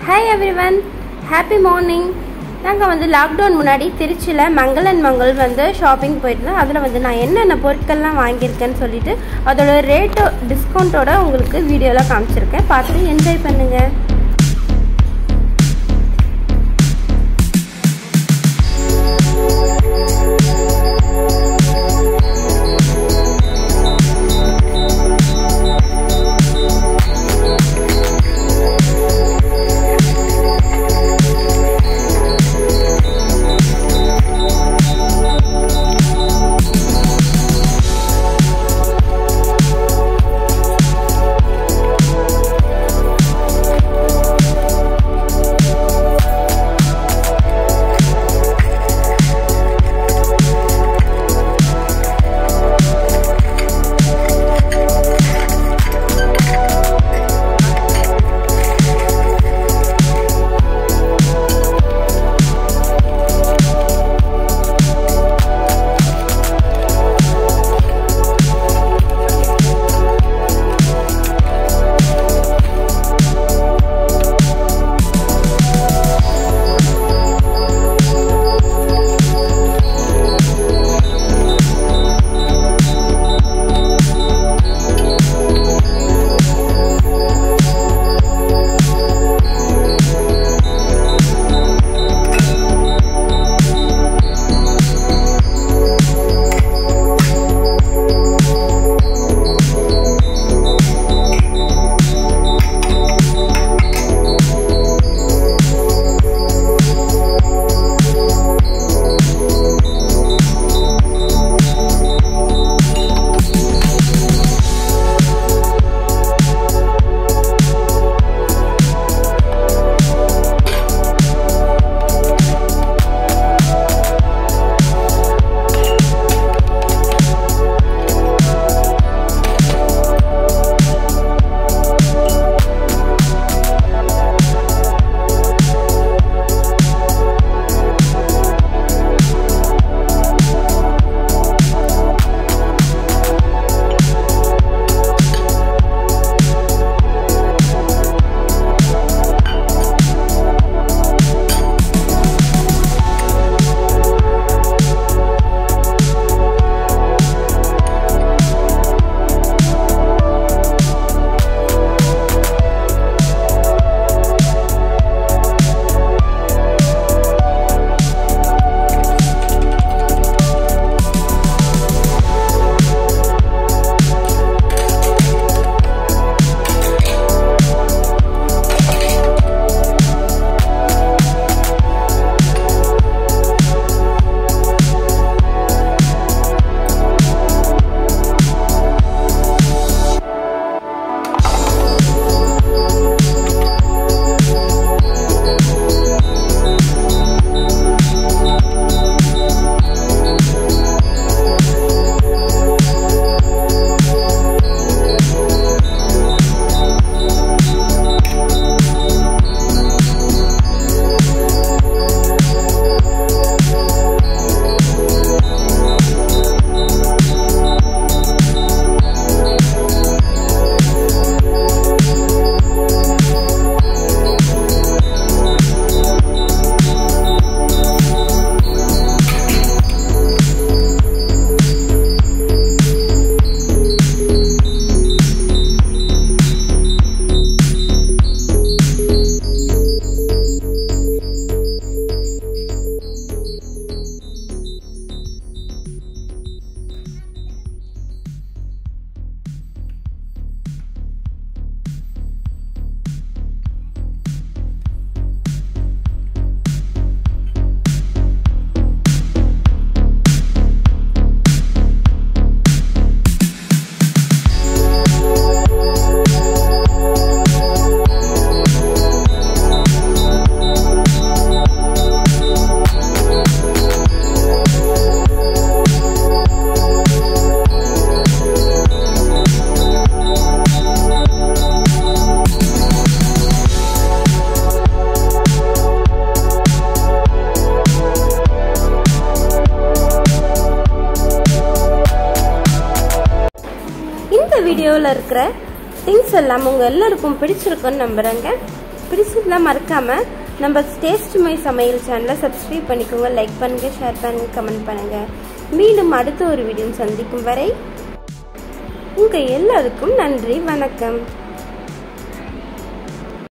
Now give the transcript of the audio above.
hi everyone happy morning நாங்கள் வந்து lockdown முன்னாடி திருச்சியில் மங்களன் மங்கள் வந்து ஷாப்பிங் போயிருந்தோம் அதில் வந்து நான் என்னென்ன பொருட்கள்லாம் வாங்கியிருக்கேன்னு சொல்லிட்டு அதோட ரேட்டு டிஸ்கவுண்ட்டோட உங்களுக்கு வீடியோவில் காமிச்சிருக்கேன் பார்த்துட்டு என்ஜாய் பண்ணுங்கள் வீடியோவில் இருக்கிற திங்ஸ் எல்லாம் உங்கள் எல்லாருக்கும் பிடிச்சிருக்குன்னு நம்புகிறேங்க பிடிச்சதுல மறக்காமல் நம்ம டேஸ்ட் மை சமையல் சேனலை சப்ஸ்கிரைப் பண்ணிக்கோங்க லைக் பண்ணுங்கள் ஷேர் பண்ணுங்கள் கமெண்ட் பண்ணுங்கள் மீண்டும் அடுத்த ஒரு வீடியோ சந்திக்கும் வரை உங்கள் எல்லாருக்கும் நன்றி வணக்கம்